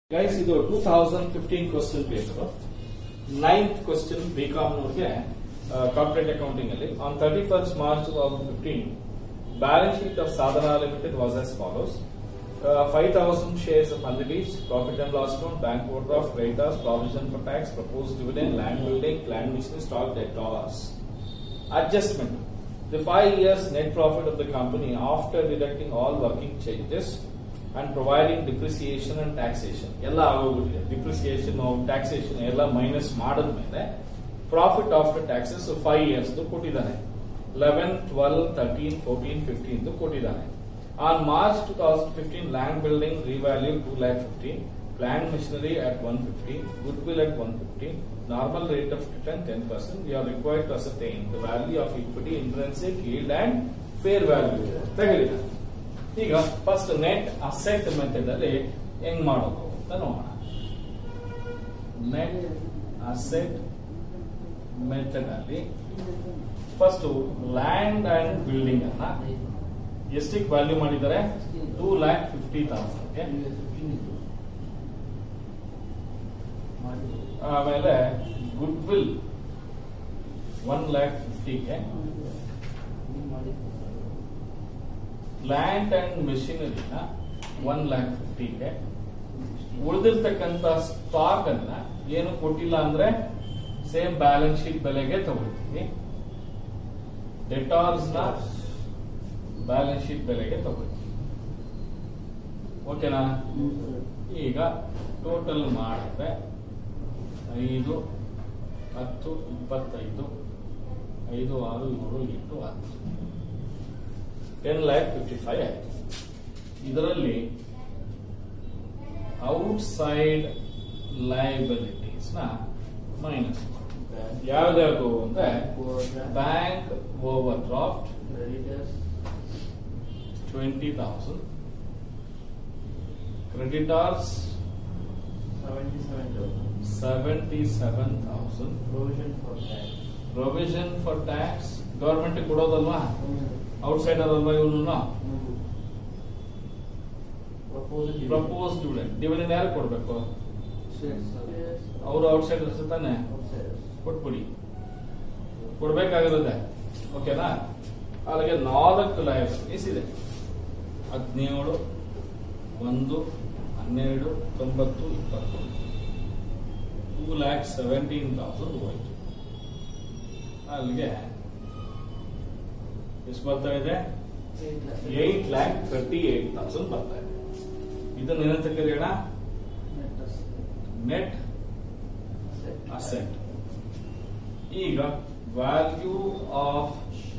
Guys ಇದು two thousand fifteen question paper ninth question BCom ನವ್ರಿಗೆ corporate accounting ಅಲ್ಲಿ on thirty first March two thousand fifteen balance sheet of Sadhana limited was as follows five thousand shares of ಅಂಗಡೀಸ್ profit and loss account bank over of creditors provision for tax propose dividend land building land machine stock debtors adjustment. The five years net profit of the company after deducting all working changes and providing depreciation and taxation ಎಲ್ಲ ಆಗೋಗ್ಬಿಟ್ಟಿದೆ depreciation taxation ಎಲ್ಲ minus ಮಾಡಿದ್ಮೇಲೆ profit after taxes five years ಕೊಟ್ಟಿದ್ದಾನೆ eleven twelve thirteen fourteen fifteen ಕೊಟ್ಟಿದ್ದಾನೆ on March two thousand fifteen land building revalue two lakh fifteen plant machinery at 150, goodwill at 150, normal rate of return 10%. We are required to ascertain the value of equity, intrinsic yield and fair value. ತೆಗೆದಿದ್ದಾರೆ ಈಗ first net asset method ಅಲ್ಲಿ ಹೆಂಗ್ ಮಾಡೋದು ಅಂತ ನೋಡೋಣ net asset method ಅಲ್ಲಿ first land and building ಅನ್ನ ಎಷ್ಟಕ್ಕೆ ವ್ಯಾಲ್ಯೂ ಮಾಡಿದ್ದಾರೆ ಟೂ ಲ್ಯಾಕ್ ಫಿಫ್ಟಿ ತೌಸಂಡ್ಗೆ ಆಮೇಲೆ ಗುಡ್ ವಿಲ್ ಒನ್ ಲ್ಯಾಕ್ ಫಿಫ್ಟಿಗೆ ಲ್ಯಾಂಡ್ ಅಂಡ್ ಮೆಷಿನರಿನ ಒನ್ ಲ್ಯಾಕ್ ಫಿಫ್ಟಿಗೆ ಉಳಿದಿರ್ತಕ್ಕಂತ ಸ್ಟಾಕ್ ಅನ್ನ ಏನು ಕೊಟ್ಟಿಲ್ಲ ಅಂದ್ರೆ ಸೇಮ್ ಬ್ಯಾಲೆನ್ಸ್ ಶೀಟ್ ಬೆಲೆಗೆ ತಗೊಳ್ತೀವಿ ಡೆಟಾರ್ಸ್ ನ ಬ್ಯಾಲೆನ್ಸ್ ಶೀಟ್ ಬೆಲೆಗೆ ತಗೊಳ್ತೀವಿ ಓಕೆನಾ ಈಗ ಟೋಟಲ್ ಮಾಡಿದ್ರೆ ಐದು ಹತ್ತು ಇಪ್ಪತ್ತೈದು ಐದು ಆರು ಏಳು ಎಂಟು ಹತ್ತು ಟೆನ್ ಲ್ಯಾಕ್ ಫಿಫ್ಟಿ ಫೈವ್ ಆಯ್ತು ಇದರಲ್ಲಿ ಔಟ್ಸೈಡ್ ಲಯಬಿಲಿಟೀಸ್ ನ ಮೈನಸ್ ಯಾವ್ದ್ಯಾವ್ದು ಅಂದ್ರೆ bank overdraft twenty thousand creditors seventy seven thousand provision for tax government ಕೊಡೋದಲ್ವಾ ಔಟ್ಸೈಡರ್ ಅಲ್ವಾ ಇವನು ಪ್ರಪೋಸ್ ಡಿವಿಡೆಂಡ್ ಡಿವಿಡೆಂಡ್ ಯಾರು ಕೊಡ್ಬೇಕು ಅವರು ಔಟ್ಸೈಡರ್ಸ್ ತಾನೆ ಕೊಟ್ಬಿಡಿ ಕೊಡ್ಬೇಕಾಗಿರುತ್ತೆ ಓಕೆನಾ ಅಲ್ಲಿಗೆ ನಾಲ್ಕು ಲಯಬಿಲಿಟೀಸ್ ಇದೆ ಹದಿನೇಳು ಒಂದು ಹನ್ನೆರಡು ತೊಂಬತ್ತು ಇಪ್ಪತ್ತು ಟೂ ಲ್ಯಾಕ್ ಸೆವೆಂಟೀನ್ ತೌಸಂಡ್ ಹೋಯ್ತು ಅಲ್ಲಿಗೆ ಎಷ್ಟು ಬರ್ತಾ ಇದೆ eight lakh thirty eight thousand ಬರ್ತಾ ಇದೆ ಇದನ್ನ ಏನಂತ ಕರೆಯೋಣ ನೆಟ್ ಅಸೆಟ್ ಈಗ value of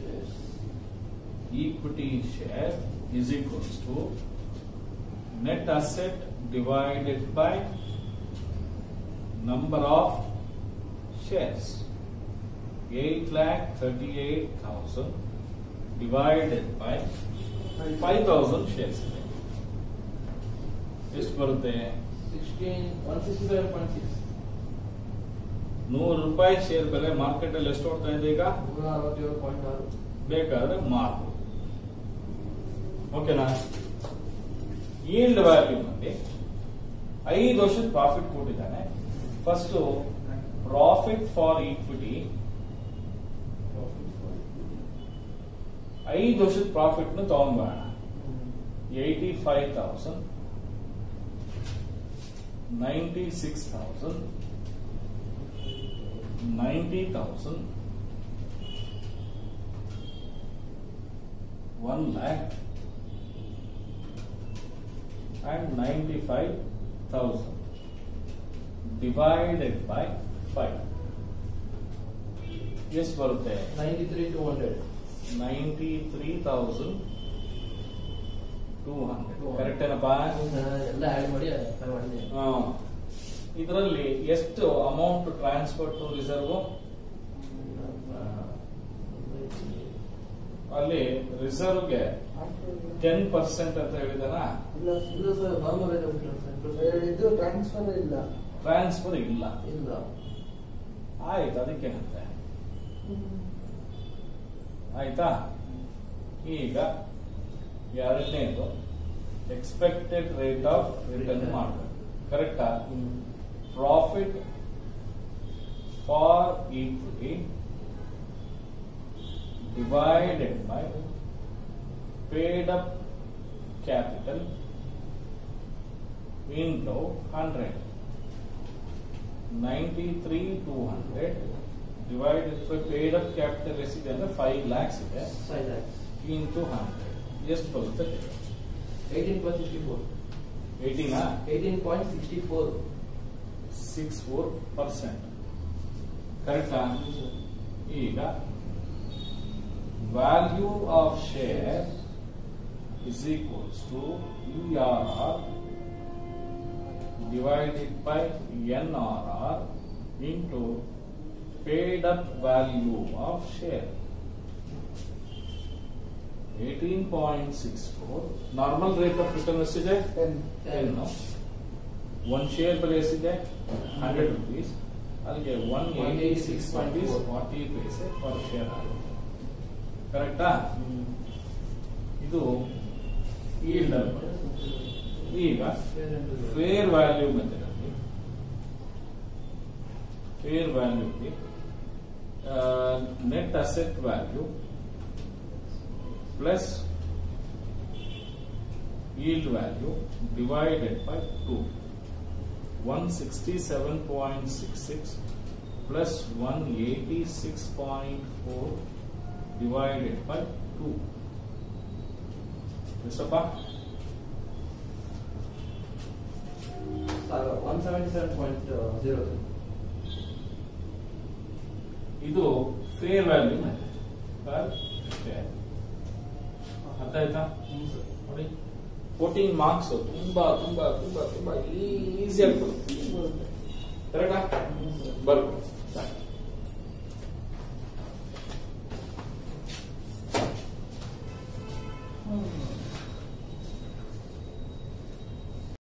equity share is equals to net asset divided by number of shares. 8 lakh 38,000 divided by 5,000 shares. ಎಷ್ಟು ಬರುತ್ತೆ ನೂರು ರೂಪಾಯಿ ಶೇರ್ ಬೆಲೆ ಮಾರ್ಕೆಟ್ ಅಲ್ಲಿ ಎಷ್ಟು ಹೋಗ್ತಾ ಇದೆ ಈಗ ಬೇಕಾದ್ರೆ ಮಾರ್ಬೋದು ಓಕೆನಾ ಈಲ್ಡ್ ವ್ಯಾಲ್ಯೂ ನಲ್ಲಿ ಐದು ವರ್ಷದ ಪ್ರಾಫಿಟ್ ಕೊಟ್ಟಿದ್ದಾನೆ ಫಸ್ಟ್ ಪ್ರಾಫಿಟ್ ಫಾರ್ ಈಕ್ವಿಟಿ ಐದು ವರ್ಷದ ಪ್ರಾಫಿಟ್ ನ ತಗೊಂಡ್ಬೋಣ eighty five thousand ninety six thousand ninety thousand one lakh and 95,000 divided by 5. ಎಷ್ಟು ಬರುತ್ತೆ ninety three thousand two hundred correct ಏನಪ್ಪಾ ಇದರಲ್ಲಿ ಎಷ್ಟು ಅಮೌಂಟ್ ಟ್ರಾನ್ಸ್ಫರ್ ಟು ರಿಸರ್ವ್ ಅಲ್ಲಿ ರಿಸರ್ವ್ಗೆ ಟೆನ್ ಪರ್ಸೆಂಟ್ ಅಂತ ಹೇಳಿದಾನ ಇದು ಟ್ರಾನ್ಸ್ಫರ್ ಇಲ್ಲ ಟ್ರಾನ್ಸ್ಫರ್ ಇಲ್ಲ ಇಲ್ಲ ಆಯ್ತು ಅದಕ್ಕೇನಂತೆ ಆಯ್ತಾ ಈಗ ಎರಡನೇದು ಎಕ್ಸ್ಪೆಕ್ಟೆಡ್ ರೇಟ್ ಆಫ್ ರಿಟರ್ನ್ ಮಾಡಬೇಕು ಕರೆಕ್ಟಾ profit for equity divided by paid up capital into 100. 93 200 divided by paid up capital ಎಷ್ಟಿದೆ ಅಂದ್ರೆ 5 lakhs ಇದೆ Five lakhs. into 100 ಎಷ್ಟು ಬರುತ್ತೆ Eighteen point sixty-four. 18 Eighteen point sixty-four. Six four percent ಕರೆಕ್ಟಾ ಈಗ value of share is equals to U R R divided by NRR into paid up value of share. 18.64 normal rate of return ಎಷ್ಟಿದೆ ten ten one share ಬೆಲೆ ಎಷ್ಟಿದೆ hundred rupees ಅಲ್ಲಿಗೆ one eighty six rupees forty paise per share ಆಗುತ್ತೆ ಕರೆಕ್ಟಾ ಇದು yield ಅಲ್ವಾ? ಈಗ fair value method ಅಲ್ಲಿ fair value net asset value plus yield value divided by 2 167.66 plus 186.4 divided by 2 ಎಷ್ಟಪ್ಪ One seventy-seven point zero. ಇದು ಫೇರ್ ವ್ಯಾಲ್ಯೂ ಮೆಥಡ್ ಅರ್ಥ ಆಯ್ತಾ ನೋಡಿ ಫೋರ್ಟೀನ್ ಮಾರ್ಕ್ಸ್ ತುಂಬಾ ತುಂಬಾ ತುಂಬಾ ತುಂಬಾ ಈಸಿಯಾಗಿ